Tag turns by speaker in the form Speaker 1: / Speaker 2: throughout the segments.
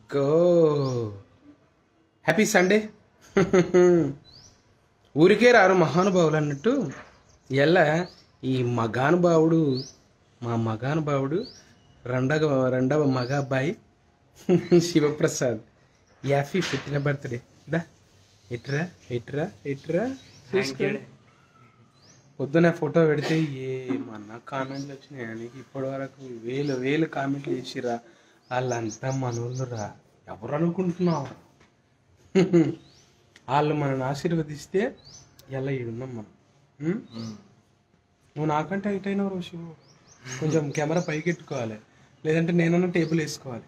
Speaker 1: Go happy Sunday ఊరికే రారు మహానుభావులు అన్నట్టు ఎల్ల ఈ మగానుభావుడు మా మగానుభావుడు రెండవ రెండవ మగ అబ్బాయి శివప్రసాద్ యాఫీ పుట్టిన బర్త్డే దా ఎట్రా ఎట్రా ఎట్రా చూసుకోండి పొద్దున ఫోటో పెడితే ఏమన్నా కామెంట్లు వచ్చినాయి నీకు ఇప్పటి వరకు వేలు వేలు కామెంట్లు చేసిరా వాళ్ళంతా మనోళ్ళు రా ఎవరు అనుకుంటున్నావు వాళ్ళు మనల్ని ఆశీర్వదిస్తే ఎలా ఈడున్నాం మనం ఉం? నువ్వు నాకంటే హైట్ అయినావు రోజు కొంచెం కెమెరా పైకి ఎట్టుకోవాలి లేదంటే నేనన్న టేబుల్ వేసుకోవాలి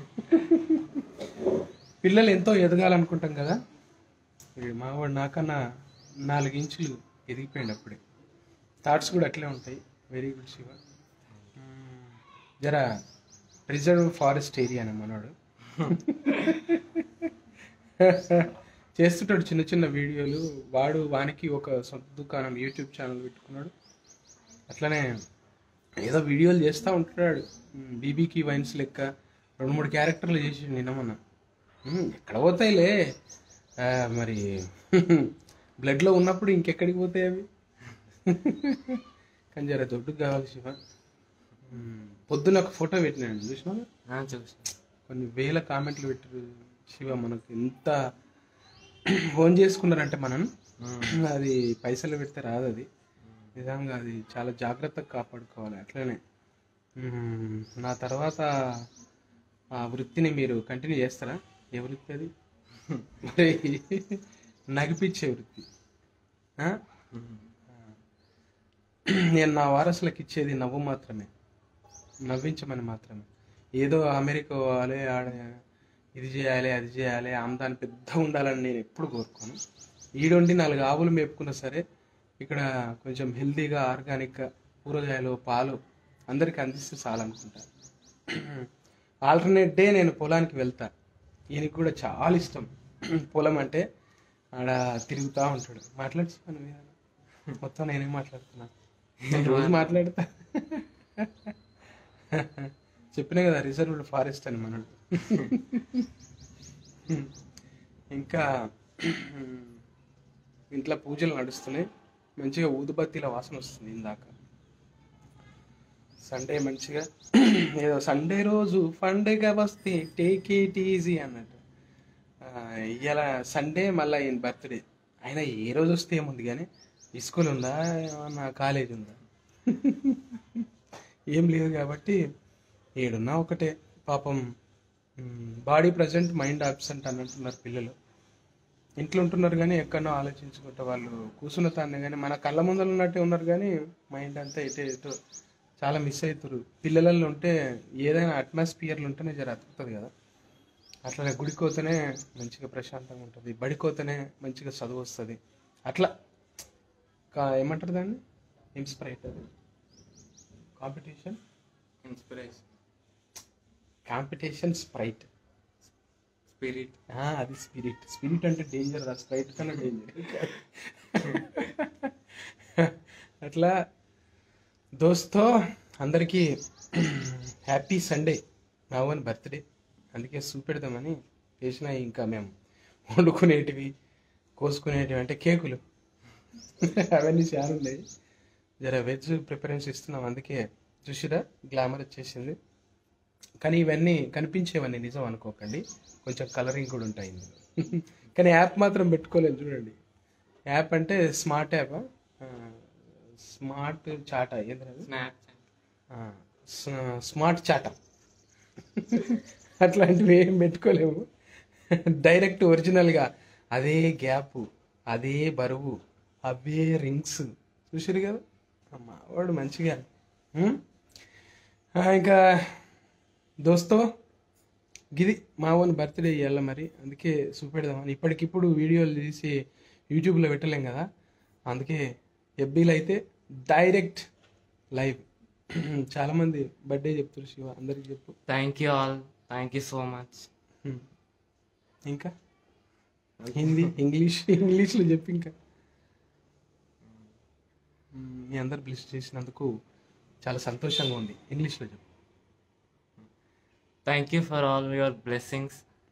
Speaker 1: పిల్లలు ఎంతో ఎదగాలనుకుంటాం కదా వీడు మావాడు నాకన్నా నాలుగు ఇంచులు ఎదిగిపోయింది అప్పుడే థాట్స్ కూడా అట్లే ఉంటాయి వెరీ గుడ్ శివ మ్మ్. జర రిజర్వ్ ఫారెస్ట్ ఏరియా అని మనోడు చేస్తుంటాడు చిన్న చిన్న వీడియోలు వాడు వానికి ఒక సొంత దుకాణం యూట్యూబ్ ఛానల్ పెట్టుకున్నాడు అట్లనే ఏదో వీడియోలు చేస్తూ ఉంటున్నాడు బీబీకి వైన్స్ లెక్క రెండు మూడు క్యారెక్టర్లు చేసి నిన్న మొన్న మ్మ్, ఎక్కడ పోతాయిలే ఆ, మరి బ్లడ్లో ఉన్నప్పుడు ఇంకెక్కడికి పోతాయి అవి కానీ జర దొడ్డుకు కావాలి శివ మ్మ్, పొద్దున ఒక ఫోటో పెట్టినాడు చూసినా
Speaker 2: చూసి
Speaker 1: కొన్ని వేల కామెంట్లు పెట్టారు శివ మనకు ఎంత ఫోన్ చేసుకున్నారంటే మనం అది పైసలు పెడితే రాదు అది నిజంగా అది చాలా జాగ్రత్తగా కాపాడుకోవాలి అట్లనే మ్మ్, నా తర్వాత ఆ వృత్తిని మీరు కంటిన్యూ చేస్తారా ఏ వృత్తి అది మరి నగిపించే వృత్తి ఆ? నేను నా వారసులకు ఇచ్చేది నవ్వు మాత్రమే నవ్వించమని మాత్రమే ఏదో అమెరికా పోవాలి ఆడ ఇది చేయాలి అది చేయాలి ఆమ్దాని పెద్ద ఉండాలని నేను ఎప్పుడు కోరుకోను ఈడొండి నాలుగు ఆవులు మేపుకున్నా సరే ఇక్కడ కొంచెం హెల్తీగా ఆర్గానిక్గా కూరగాయలు పాలు అందరికీ అందిస్తే చాలనుకుంటా ఆల్టర్నేట్ డే నేను పొలానికి వెళ్తా ఈయనకి కూడా చాలా ఇష్టం పొలం అంటే ఆడ తిరుగుతూ ఉంటాడు మాట్లాడుచు నువ్వు ఏదైనా. మొత్తం నేనే మాట్లాడుతున్నా నేను రోజు మాట్లాడతా చెప్పినా కదా రిజర్వ్డ్ ఫారెస్ట్ అని మనడు ఇంకా ఇంట్లో పూజలు నడుస్తున్నాయి మంచిగా ఊదుబత్తీల వాసన వస్తుంది ఇందాక సండే మంచిగా ఏదో సండే రోజు పండుగ వస్తే టేక్ ఇట్ ఈజీ అన్నట్టు ఇవాళ సండే మళ్ళీ ఈయన బర్త్డే అయినా ఏ రోజు వస్తే ఏముంది కానీ స్కూల్ ఉందా ఏమన్నా కాలేజ్ ఉందా ఏం లేదు కాబట్టి ఏడున్నా ఒకటే పాపం బాడీ ప్రజెంట్ మైండ్ అబ్సెంట్ అన్నట్టున్నారు పిల్లలు ఇంట్లో ఉంటున్నారు కానీ ఎక్కడనో ఆలోచించుకుంటా వాళ్ళు కూర్చున్న తానే కానీ మన కళ్ళ ముందర ఉన్నట్టే ఉన్నారు కానీ మైండ్ అంతా ఇటే ఇటు చాలా మిస్ అవుతారు పిల్లలలో ఉంటే ఏదైనా అట్మాస్ఫియర్లు ఉంటేనే జర అతుకుతుంది కదా అట్లా గుడికోతేనే మంచిగా ప్రశాంతంగా ఉంటుంది బడికోతేనే మంచిగా చదువు వస్తుంది అట్లా కా ఏమంటారు దాన్ని ఇన్స్పైర్ అది competition
Speaker 2: inspiration
Speaker 1: competition sprite
Speaker 2: spirit
Speaker 1: అది స్పిరిట్ స్పిరిట్ అంటే డేంజర్ రా స్ప్రైట్ కన్నా డేంజర్ అట్లా దోస్తో అందరికీ హ్యాపీ సండే మావన్ బర్త్డే అందుకే చూపెడదామని చేసిన ఇంకా మేము వండుకునేటివి కోసుకునేటివి అంటే కేకులు అవన్నీ చాలా ఉన్నాయి జర వెజ్ ప్రిఫరెన్స్ ఇస్తున్నాం అందుకే చూసిరా గ్లామర్ వచ్చేసింది కానీ ఇవన్నీ కనిపించేవన్నీ నిజం అనుకోకండి కొంచెం కలరింగ్ కూడా ఉంటాయి ఇందులో కానీ యాప్ మాత్రం పెట్టుకోలేదు చూడండి యాప్ అంటే స్మార్ట్ యాప్ స్మార్ట్ చాటా ఏంటది
Speaker 2: స్నాప్
Speaker 1: స్మార్ట్ చాటా అట్లాంటివి ఏం పెట్టుకోలేము డైరెక్ట్ ఒరిజినల్గా అదే గ్యాప్ అదే బరువు అవే రింగ్స్ చూసారు కదా అమ్మ వాడు మంచిగా ఉం? ఆ, ఇంకా దోస్తో గిది మా ఓన్ బర్త్డే ఇవ్వాలి మరి అందుకే చూపెడదామని ఇప్పటికిప్పుడు వీడియోలు తీసి యూట్యూబ్లో పెట్టలేం కదా అందుకే ఎఫ్బీలో అయితే డైరెక్ట్ లైవ్ చాలామంది బర్త్డే చెప్తారు శివ అందరికి చెప్పు
Speaker 2: thank you all thank you so much
Speaker 1: hmm. ఇంకా హిందీ ఇంగ్లీష్ ఇంగ్లీష్లో చెప్పు ఇంకా మ్మ్, మీ అందరు బ్లిస్ట్ చేసినందుకు చాలా సంతోషంగా ఉంది ఇంగ్లీష్లో చెప్పు
Speaker 2: thank you for all your blessings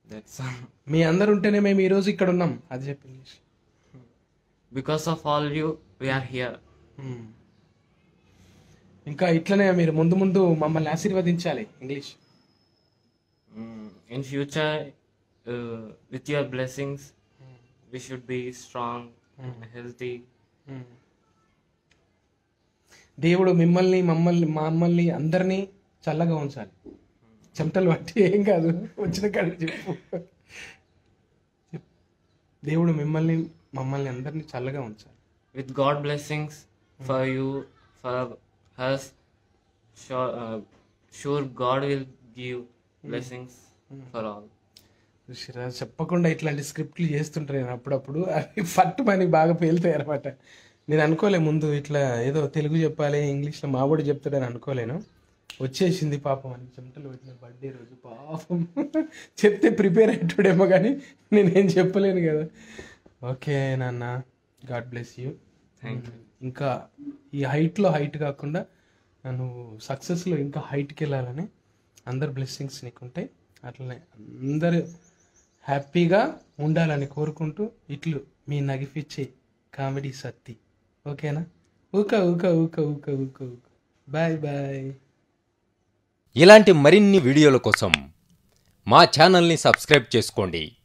Speaker 2: That's
Speaker 1: మీ అందరు ఉంటేనే మేము ఈరోజు ఇక్కడ ఉన్నాం అది చెప్పి English
Speaker 2: because of all you, we are here.
Speaker 1: మ్మ్. ఇంకా ఇట్లనే మీరు ముందు ముందు మమ్మల్ని ఆశీర్వదించాలి English
Speaker 2: Mm, in future, uh, with your blessings, we should be strong and healthy.
Speaker 1: మ్మ్. దేవుడు మిమ్మల్ని మమ్మల్ని మమ్మల్ని అందరినీ చల్లగా ఉంచాలి చెమటలు పట్టి ఏం కాదు వచ్చిన కాడ చెప్పు చెప్పు. దేవుడు మిమ్మల్ని మమ్మల్ని అందరినీ చల్లగా ఉంచాలి
Speaker 2: With God blessings for you, for us, sure, uh, sure God will give blessings for all.
Speaker 1: చూసిరా చెప్పకుండా ఇట్లాంటి స్క్రిప్ట్లు చేస్తుంటాను నేను అప్పుడప్పుడు అవి పట్టు పని బాగా పేలుతాయి అనమాట నేను అనుకోలే ముందు ఇట్లా ఏదో తెలుగు చెప్పాలి ఇంగ్లీష్లో మాబడి చెప్తాడని అనుకోలేను వచ్చేసింది పాపం అని చెమటలు పెట్టిన బర్త్డే రోజు పాపం చెప్తే ప్రిపేర్ అయ్యేటోడేమో కానీ నేనేం చెప్పలేను కదా ఓకే నాన్న god bless you
Speaker 2: Thank you.
Speaker 1: ఇంకా ఈ హైట్లో హైట్ కాకుండా నువ్వు సక్సెస్లో ఇంకా హైట్కి వెళ్ళాలని అందరు బ్లెస్సింగ్స్ నీకు ఉంటాయి అట్లనే అందరు హ్యాపీగా ఉండాలని కోరుకుంటూ ఇట్లు మీ నగిపిచ్చే కామెడీ సత్తి ఓకేనా ఊక ఊక ఊక ఊక ఊక ఊక బాయ్ బాయ్
Speaker 3: ఇలాంటి మరిన్ని వీడియోల కోసం మా ఛానల్ని సబ్స్క్రైబ్ చేసుకోండి